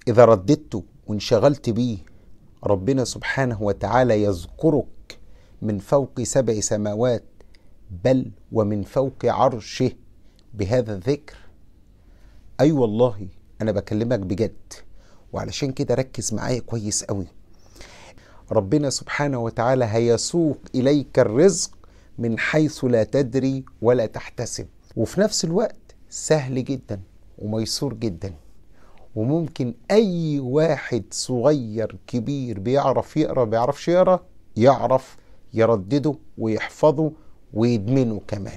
إذا رددته وانشغلت بيه ربنا سبحانه وتعالى يذكرك من فوق سبع سماوات بل ومن فوق عرشه بهذا الذكر أي أيوة والله أنا بكلمك بجد وعلشان كده ركز معايا كويس قوي ربنا سبحانه وتعالى هيسوق إليك الرزق من حيث لا تدري ولا تحتسب وفي نفس الوقت سهل جدا وميسور جدا وممكن اي واحد صغير كبير بيعرف يقرا بيعرفش يقرا يعرف يردده ويحفظه ويدمنه كمان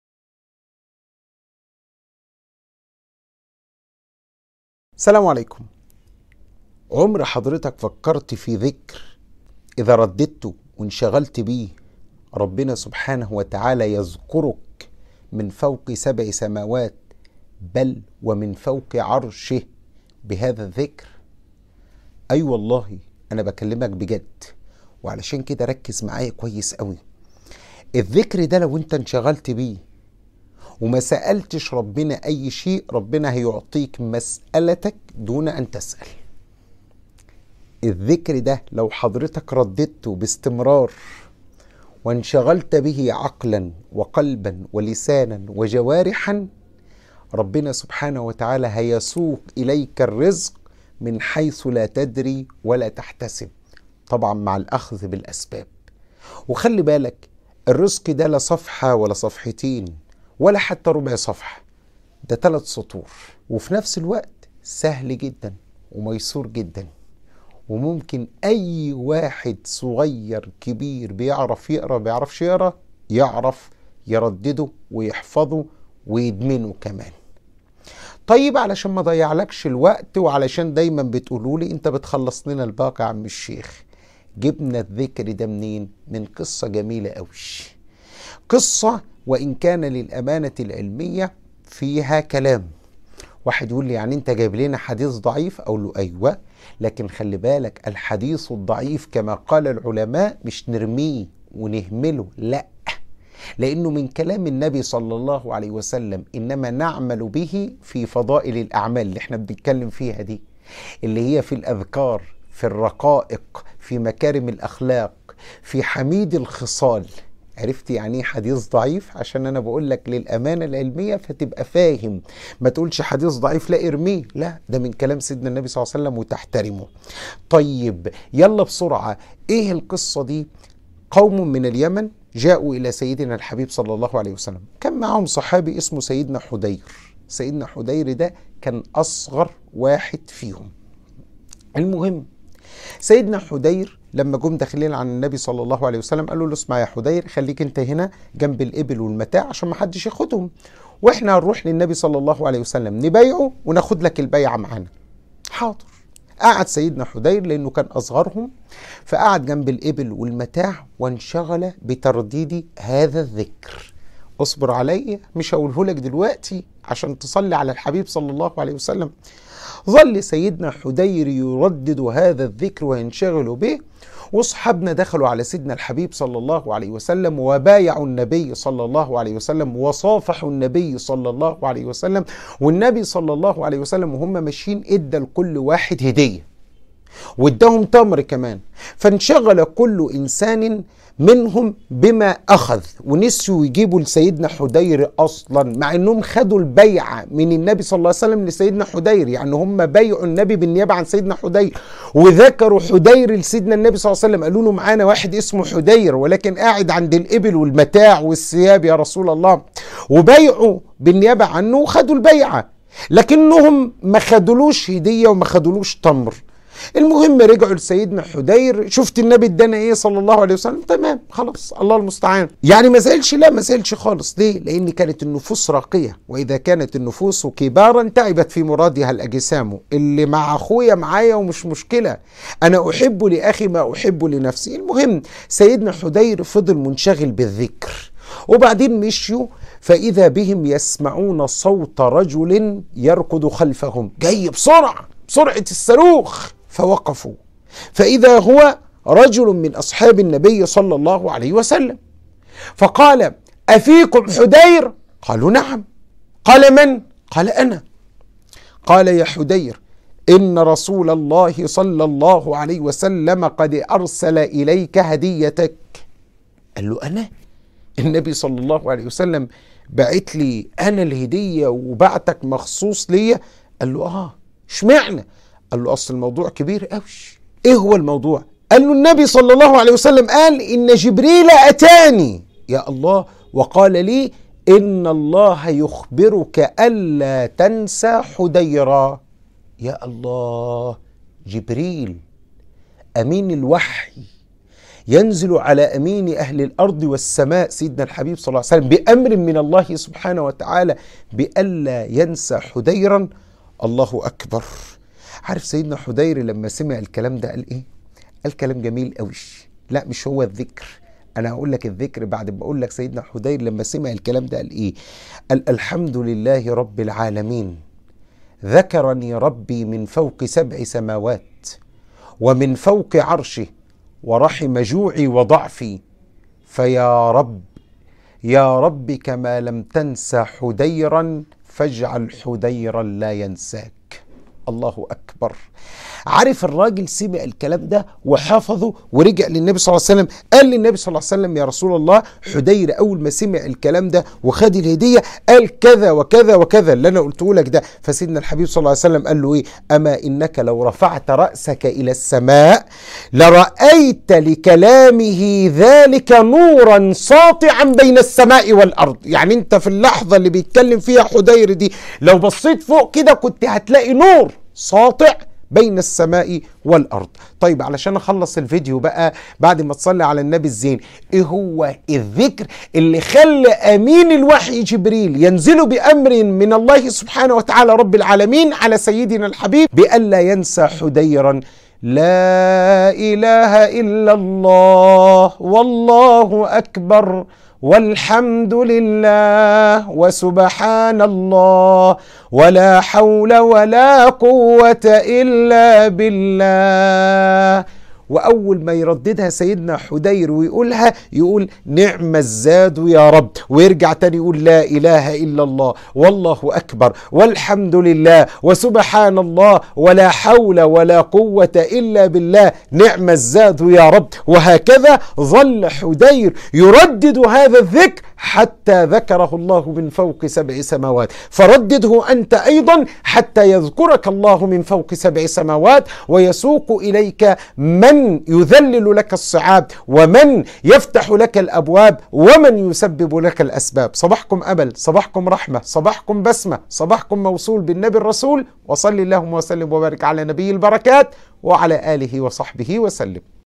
السلام عليكم عمر حضرتك فكرت في ذكر اذا رددته وانشغلت بيه ربنا سبحانه وتعالى يذكرك من فوق سبع سماوات بل ومن فوق عرشه بهذا الذكر اي أيوة والله انا بكلمك بجد وعلشان كده ركز معايا كويس قوي الذكر ده لو انت انشغلت بيه وما سألتش ربنا أي شيء ربنا هيعطيك مسألتك دون أن تسأل الذكر ده لو حضرتك رددته باستمرار وانشغلت به عقلا وقلبا ولسانا وجوارحا ربنا سبحانه وتعالى هيسوق اليك الرزق من حيث لا تدري ولا تحتسب طبعا مع الاخذ بالاسباب وخلي بالك الرزق ده لا صفحه ولا صفحتين ولا حتى ربع صفحه ده ثلاث سطور وفي نفس الوقت سهل جدا وميسور جدا وممكن اي واحد صغير كبير بيعرف يقرا بيعرفش يقرا يعرف يردده ويحفظه ويدمنه كمان طيب علشان ما ضيعلكش الوقت وعلشان دايما بتقولوا لي انت بتخلص لنا الباقي يا عم الشيخ جبنا الذكر ده منين من قصه جميله قوي قصه وان كان للامانه العلميه فيها كلام واحد يقول لي يعني انت جايب لنا حديث ضعيف اقول له ايوه لكن خلي بالك الحديث الضعيف كما قال العلماء مش نرميه ونهمله لا لانه من كلام النبي صلى الله عليه وسلم انما نعمل به في فضائل الاعمال اللي احنا بنتكلم فيها دي اللي هي في الاذكار في الرقائق في مكارم الاخلاق في حميد الخصال عرفت يعني ايه حديث ضعيف عشان انا بقول لك للامانه العلميه فتبقى فاهم ما تقولش حديث ضعيف لا ارميه لا ده من كلام سيدنا النبي صلى الله عليه وسلم وتحترمه طيب يلا بسرعه ايه القصه دي قوم من اليمن جاءوا الى سيدنا الحبيب صلى الله عليه وسلم كان معهم صحابي اسمه سيدنا حدير سيدنا حدير ده كان اصغر واحد فيهم المهم سيدنا حدير لما جم داخلين على النبي صلى الله عليه وسلم قالوا له اسمع يا حدير خليك انت هنا جنب الابل والمتاع عشان ما حدش ياخدهم واحنا هنروح للنبي صلى الله عليه وسلم نبايعه وناخد لك البيعه معانا حاضر قعد سيدنا حدير لانه كان اصغرهم فقعد جنب الابل والمتاع وانشغل بترديد هذا الذكر اصبر علي مش هقوله لك دلوقتي عشان تصلي على الحبيب صلى الله عليه وسلم ظل سيدنا حدير يردد هذا الذكر وينشغل به واصحابنا دخلوا على سيدنا الحبيب صلى الله عليه وسلم وبايعوا النبي صلى الله عليه وسلم وصافحوا النبي صلى الله عليه وسلم والنبي صلى الله عليه وسلم وهم ماشيين ادى لكل واحد هديه واداهم تمر كمان فانشغل كل انسان منهم بما اخذ ونسيوا يجيبوا لسيدنا حدير اصلا مع انهم خدوا البيعه من النبي صلى الله عليه وسلم لسيدنا حدير يعني هم بايعوا النبي بالنيابه عن سيدنا حدير وذكروا حدير لسيدنا النبي صلى الله عليه وسلم قالوا له معانا واحد اسمه حدير ولكن قاعد عند الابل والمتاع والثياب يا رسول الله وبايعوا بالنيابه عنه وخدوا البيعه لكنهم ما خدولوش هديه وما خدولوش تمر المهم رجعوا لسيدنا حدير شفت النبي ادانا ايه صلى الله عليه وسلم تمام خلاص الله المستعان يعني ما زالش لا ما زالش خالص ليه لان كانت النفوس راقيه واذا كانت النفوس كبارا تعبت في مرادها الاجسام اللي مع اخويا معايا ومش مشكله انا احب لاخي ما احب لنفسي المهم سيدنا حدير فضل منشغل بالذكر وبعدين مشيوا فاذا بهم يسمعون صوت رجل يركض خلفهم جاي بسرعه بسرعه الصاروخ فوقفوا فإذا هو رجل من أصحاب النبي صلى الله عليه وسلم فقال أفيكم حدير قالوا نعم قال من قال أنا قال يا حدير إن رسول الله صلى الله عليه وسلم قد أرسل إليك هديتك قال له أنا النبي صلى الله عليه وسلم بعت لي أنا الهدية وبعتك مخصوص ليا قال له آه اشمعنى قال له أصل الموضوع كبير قوي إيه هو الموضوع قال له النبي صلى الله عليه وسلم قال إن جبريل أتاني يا الله وقال لي إن الله يخبرك ألا تنسى حديرا يا الله جبريل أمين الوحي ينزل على أمين أهل الأرض والسماء سيدنا الحبيب صلى الله عليه وسلم بأمر من الله سبحانه وتعالى بألا ينسى حديرا الله أكبر عارف سيدنا حدير لما سمع الكلام ده قال إيه؟ قال كلام جميل قوي لا مش هو الذكر انا هقول لك الذكر بعد ما اقول لك سيدنا حدير لما سمع الكلام ده قال ايه قال الحمد لله رب العالمين ذكرني ربي من فوق سبع سماوات ومن فوق عرشه ورحم جوعي وضعفي فيا رب يا رب كما لم تنس حديرا فاجعل حديرا لا ينساك الله اكبر عارف الراجل سمع الكلام ده وحفظه ورجع للنبي صلى الله عليه وسلم قال للنبي صلى الله عليه وسلم يا رسول الله حدير اول ما سمع الكلام ده وخد الهديه قال كذا وكذا وكذا اللي انا قلته لك ده فسيدنا الحبيب صلى الله عليه وسلم قال له ايه اما انك لو رفعت راسك الى السماء لرايت لكلامه ذلك نورا ساطعا بين السماء والارض يعني انت في اللحظه اللي بيتكلم فيها حدير دي لو بصيت فوق كده كنت هتلاقي نور ساطع بين السماء والارض طيب علشان اخلص الفيديو بقى بعد ما تصلي على النبي الزين ايه هو الذكر اللي خلى امين الوحي جبريل ينزل بامر من الله سبحانه وتعالى رب العالمين على سيدنا الحبيب بألا ينسى حديرا لا اله الا الله والله اكبر والحمد لله وسبحان الله ولا حول ولا قوة إلا بالله واول ما يرددها سيدنا حدير ويقولها يقول نعم الزاد يا رب ويرجع تاني يقول لا اله الا الله والله اكبر والحمد لله وسبحان الله ولا حول ولا قوه الا بالله نعم الزاد يا رب وهكذا ظل حدير يردد هذا الذكر حتى ذكره الله من فوق سبع سماوات فردده انت ايضا حتى يذكرك الله من فوق سبع سماوات ويسوق اليك من يذلل لك الصعاب ومن يفتح لك الابواب ومن يسبب لك الاسباب صباحكم امل صباحكم رحمه صباحكم بسمه صباحكم موصول بالنبي الرسول وصلي اللهم وسلم وبارك على نبي البركات وعلى اله وصحبه وسلم